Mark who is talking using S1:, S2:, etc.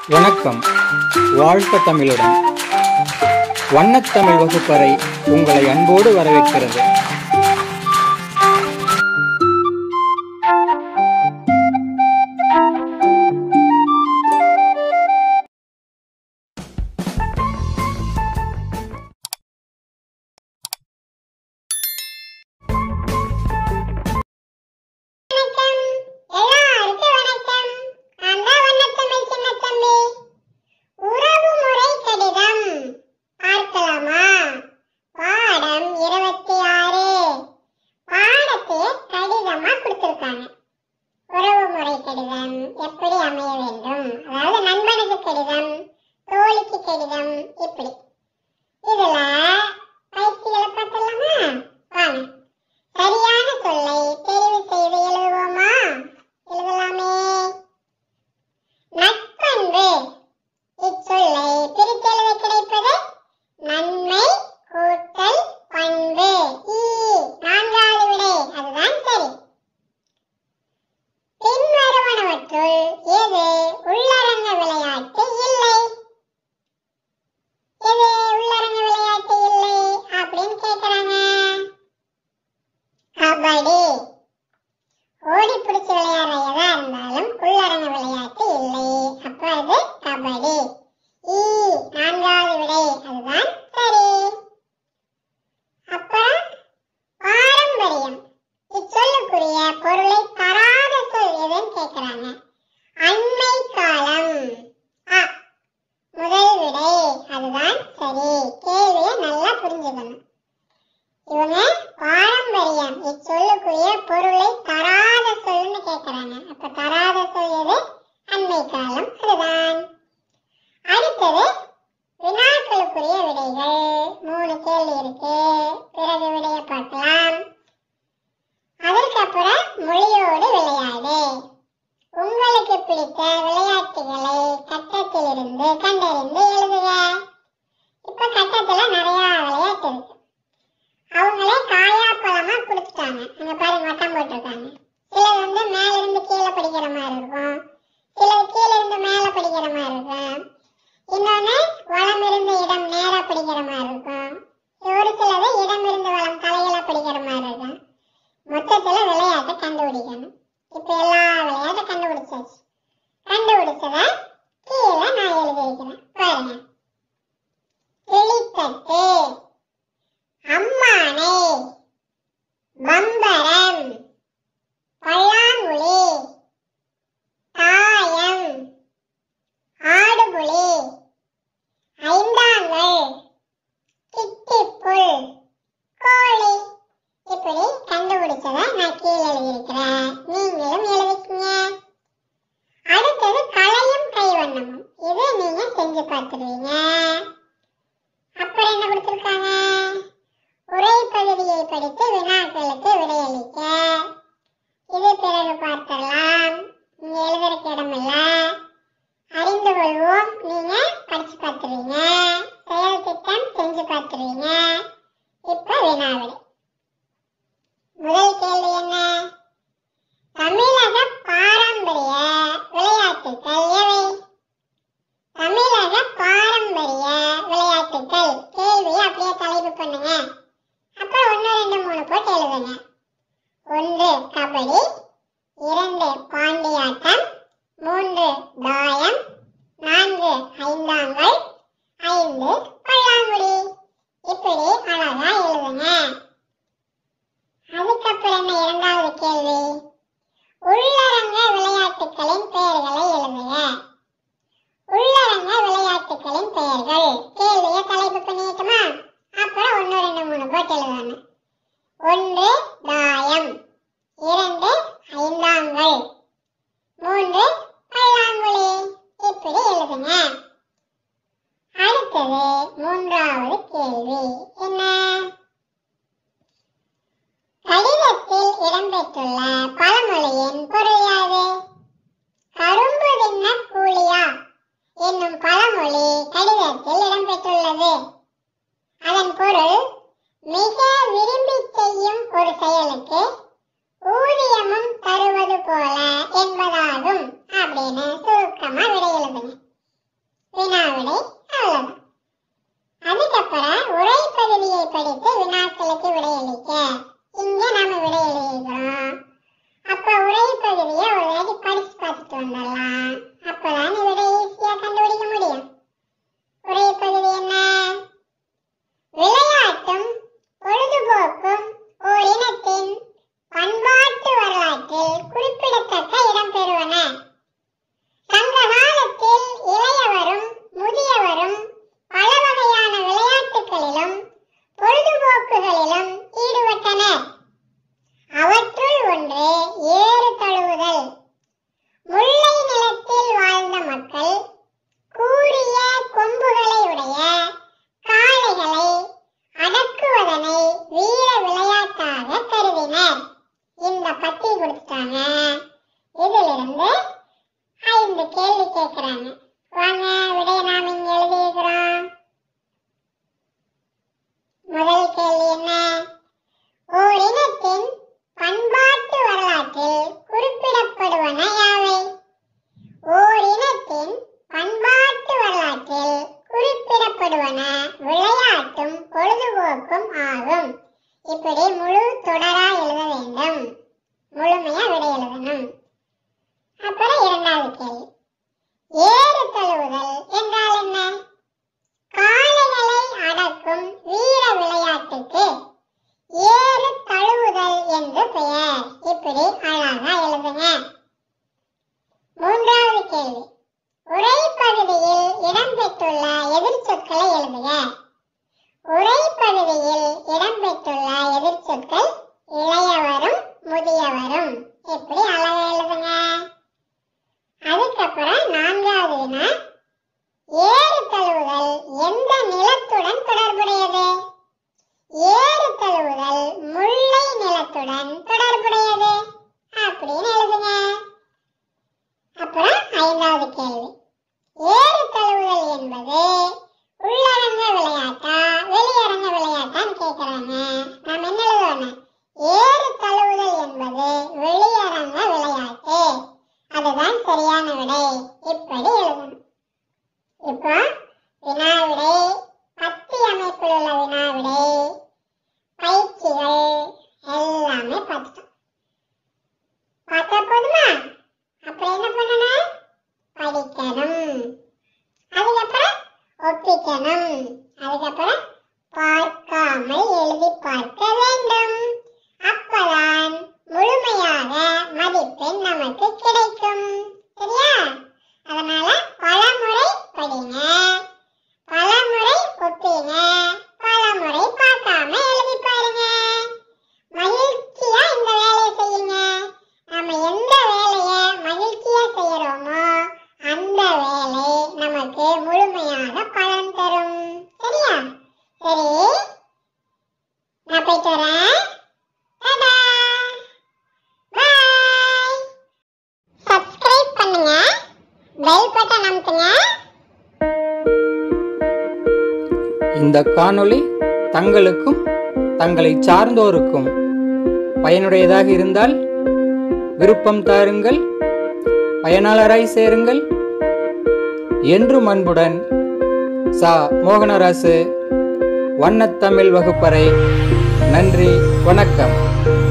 S1: வணக்கம் வாழ்க தமிழுடன் வண்ணத்தமிழ் வகுப்பறை உங்களை அன்போடு வரவேற்கிறது
S2: வணக்கம் எல்லாருக்கும் வணக்கம் நான் தான் வண்ணத்தமிழ் சின்னத்தம்பி உறவு முறை கடிதம் பார்க்கலாமா பாடம் இருபத்தி ஆறு பாடத்தையே கடிதமா கொடுத்திருக்காங்க உறவு முறை கடிதம் எப்படி அமைய வேண்டும் அதாவது நண்பனுக்கு கடிதம் தோழிக்கு கடிதம் இப்படி இதுல பயிற்சிகளை பார்த்துடலாமா வாங்க சரியான சொல்லை தெரிவு செய்து எழுதுவோமா எழுதலாமே நட்பண்பு இச்சொல்லை பிரித்து எழுத கிடைப்பது நன்மை கூட்டல் பண்பு ஈ நான்காவது விடை அதுதான் சரி பின்வருவனவற்றுள் எது உள்ளரங்க விளையாட்டு இல்லை எது உள்ளரங்க விளையாட்டு இல்லை அப்படின்னு கேக்குறாங்க கபடி ஓடி பிடிச்சு விளையாடுற எதா இருந்தாலும் உள்ளரங்க விளையாட்டு இல்லை அப்ப அது கபடி ஈ நான்காவது விடை அதுதான் சரி அப்புறம் பாரம்பரியம் இச்சொல்லுக்குரிய பொருளை தராத சொல் எதுன்னு கேக்குறாங்க அண்மை காலம் ஆ முதல் விடை அதுதான் சரி கேள்வியை நல்லா புரிஞ்சுக்கணும் இவங்க பாரம்பரியம் இச்சொல்லுக்குரிய பொருளை தராத சொல்லுன்னு கேக்குறாங்க அப்ப தராத சொல் எது அண்மை காலம் அதுதான் அடுத்தது வினாக்களுக்குரிய விடைகள் மூணு கேள்வி இருக்கு பிறகு விடைய பார்க்கலாம் அதற்கப்புறம் மொழியோடு விளையாடு உங்களுக்கு பிடித்த விளையாட்டுகளை கட்டத்திலிருந்து கண்டறிந்து எழுதுக இப்ப கட்டத்துல நிறைய விளையாட்டு இருக்கு அவங்களே காயா பழமா கொடுத்துட்டாங்க அங்க பாருங்க வட்டம் போட்டிருக்காங்க சிலது வந்து மேல இருந்து கீழே படிக்கிற மாதிரி இருக்கும் சிலது கீழே இருந்து மேல படிக்கிற மாதிரி இருக்கும் இன்னொன்னு வளம் இருந்து இடம் நேரா படிக்கிற மாதிரி இருக்கும் ஒரு சிலது இடம் இருந்து வளம் தலையில படிக்கிற மாதிரி இருக்கும் மொத்தத்துல விளையாட்டை கண்டுபிடிக்கணும் இப்ப எல்லா விளையாட்டை கண்டுபிடிச்சாச்சு கண்டுபிடிச்சத கீழே நான் எழுதி வைக்கிறேன் பாருங்க கிளித்தட்டு அம்மானை பம்பரம் பல்லாங்குழி தாயம் ஆடுபுலி ஐந்தாங்கள் கிட்டிப்புல் கோழி இப்படி கண்டுபிடிச்சத நான் கீழே எழுதியிருக்கிறேன் நீங்களும் எழுதிக்கங்க அடுத்தது கலையும் கைவண்ணமும் இது நீங்க செஞ்சு பார்த்துருவீங்க அப்புறம் என்ன கொடுத்திருக்காங்க உரை பகுதியை படித்து வினாக்களுக்கு விடையளிக்க இது பிறகு பார்த்தரலாம் இங்க எழுதுறதுக்கு இடமில்ல அறிந்து கொள்வோம் நீங்க படிச்சு பார்த்துருவீங்க செயல் திட்டம் செஞ்சு பார்த்துருவீங்க இப்ப வினாவிடை முதல் கேள்வி என்ன தமிழக பாரம்பரிய விளையாட்டுகள் எவை தமிழக பாரம்பரிய விளையாட்டுகள் கேள்வி அப்படியே தலைப்பு பண்ணுங்க அப்புறம் ஒன்று ரெண்டு மூணு போட்டு எழுதுங்க ஒன்று கபடி இரண்டு பாண்டியாட்டம் மூன்று தாயம் நான்கு ஐந்தாங்கள் ஐந்து பல்லாங்குழி இப்படி அழகா எழுதுங்க அதுக்கப்புறம் என்ன இரண்டாவது கேள்வி உள்ளரங்க விளையாட்டுகளின் பெயர்களை எழுதுக உள்ளரங்க விளையாட்டுகளின் பெயர்கள் கேள்வியை தலைப்பு பண்ணிட்டுமா அப்புறம் ஒன்று ரெண்டு மூணு போட்டு எழுதணும் ஒன்று தாயம் இரண்டு ஐந்தாங்கள் மூன்று பல்லாங்குழி இப்படி எழுதுங்க அடுத்தது மூன்றாவது கேள்வி என்ன கடிதத்தில் இடம்பெற்றுள்ள பழமொழியின் பொருள் யாது கரும்பு தின்ன கூலியா என்னும் பழமொழி கடிதத்தில் இடம்பெற்றுள்ளது அதன் பொருள் மிக விரும்பி செய்யும் ஒரு செயலுக்கு ஊதியமும் தருவது போல என்பதாகும் அப்படின்னு சுருக்கமா விடை எழுதுங்க வினாவிடை அவ்வளவுதான் அதுக்கப்புறம் உரை பகுதியை படித்து வினாக்களுக்கு விடையளிக்க இங்க நாம விடை எழுதிக்கிறோம் அப்ப உரை பகுதியை ஒரு வாட்டி படிச்சு பார்த்துட்டு வந்துடலாம் அப்பதான் விடை ஈஸியா கண்டுபிடிக்க முடியும் உரை பகுதி என்ன விளையாட்டும் பொழுதுபோக்கும் ஓர் இனத்தின் பண்பாட்டு வரலாற்றில் குறிப்பிடத்தக்க இடம் பெறுவன சங்க காலத்தில் இளையவரும் முதியவரும் பல வகையான விளையாட்டுகளிலும் பொழுதுபோக்குகளிலும் ஈடுபட்டனர் அவற்றுள் ஒன்று ஏறு தழுவுதல் முல்லை நிலத்தில் வாழ்ந்த மக்கள் கூரிய கொம்புகளை உடைய காளைகளை அடக்குவதனை வீர விளையாட்டாக கருதினர் இந்த பத்தி கொடுத்துட்டாங்க இதிலிருந்து ஐந்து கேள்வி கேட்கிறாங்க வாங்க விடைய நாம் இங்க எழுதியிருக்கிறோம் முதல் கேள்வி என்ன ஓர் இனத்தின் பண்பாட்டு வரலாற்றில் குறிப்பிடப்படுவன யாவை ஓர் இனத்தின் பண்பாட்டு வரலாற்றில் குறிப்பிடப்படுவன விளையாட்டும் பொழுதுபோக்கும் ஆகும் இப்படி முழு தொடரா எழுத வேண்டும் முழுமையா விடை எழுதணும் அப்புறம் இரண்டாவது கேள்வி ஏறு தழுவுதல் என்றால் என்ன காளைகளை அடக்கும் வீர விளையாட்டுக்கு ஏறு தழுவுதல் என்று பெயர் இப்படி அழகா எழுதுங்க மூன்றாவது கேள்வி உரை பகுதியில் இடம்பெற்றுள்ள எதிர்ச்சொற்களை எழுதுக உரை பகுதியில் இடம்பெற்றுள்ள எதிர்ச்சொற்கள் இளையவரும் முதியவரும் இப்படி அழகா எழுதுங்க அதுக்கப்புறம் நான்காவது வினா ஏறு தழுவுதல் எந்த நிலத்துடன் தொடர்புடையது ஏறு தழுவுதல் முல்லை நிலத்துடன் தொடர்புடையது அப்படின்னு எழுதுங்க அப்புறம் ஐந்தாவது கேள்வி ஏறு தழுவுதல் என்பது உள்ளரங்க விளையாட்டா வெளியரங்க விளையாட்டான்னு கேக்குறாங்க நாம என்ன எழுதணும் ஏறு தழுவுதல் என்பது வெளியரங்க விளையாட்டு அதுதான் சரியான விடை இப்படி எழுதணும் இப்போ வினாவிடை பத்தி அமைப்பில் உள்ள வினாவிடை பயிற்சிகள் எல்லாமே பார்த்துட்டோம் பார்த்தா போதுமா அப்புறம் என்ன பண்ணணும் படிக்கணும் அதுக்கப்புறம் ஒப்பிக்கணும் அதுக்கப்புறம் பார்க்காமல் எழுதி பார்க்க வேண்டும் அப்பதான் முழுமையாக மதிப்பெண் நமக்கு கிடைக்கும் சரியா அதனால பலமுறை படிங்க பலமுறை ஒப்பிங்க பலமுறை பார்க்காம எழுதி பாருங்க மகிழ்ச்சியா இந்த வேலையை செய்யுங்க நாம எந்த வேலையை மகிழ்ச்சியா செய்யறோமோ அந்த வேலை நமக்கு முழுமையாக பலன் தரும் சரியா சரி நான் போயிட்டு வரேன் டாடா பாய் சப்ஸ்கிரைப் பண்ணுங்க பெல் பட்டன் அமுத்துங்க
S1: இந்த காணொளி தங்களுக்கும் தங்களை சார்ந்தோருக்கும் பயனுடையதாக இருந்தால் விருப்பம் தாருங்கள் பயனாளராய் சேருங்கள் என்றும் அன்புடன் சா மோகனராசு வண்ணத்தமிழ் வகுப்பறை நன்றி வணக்கம்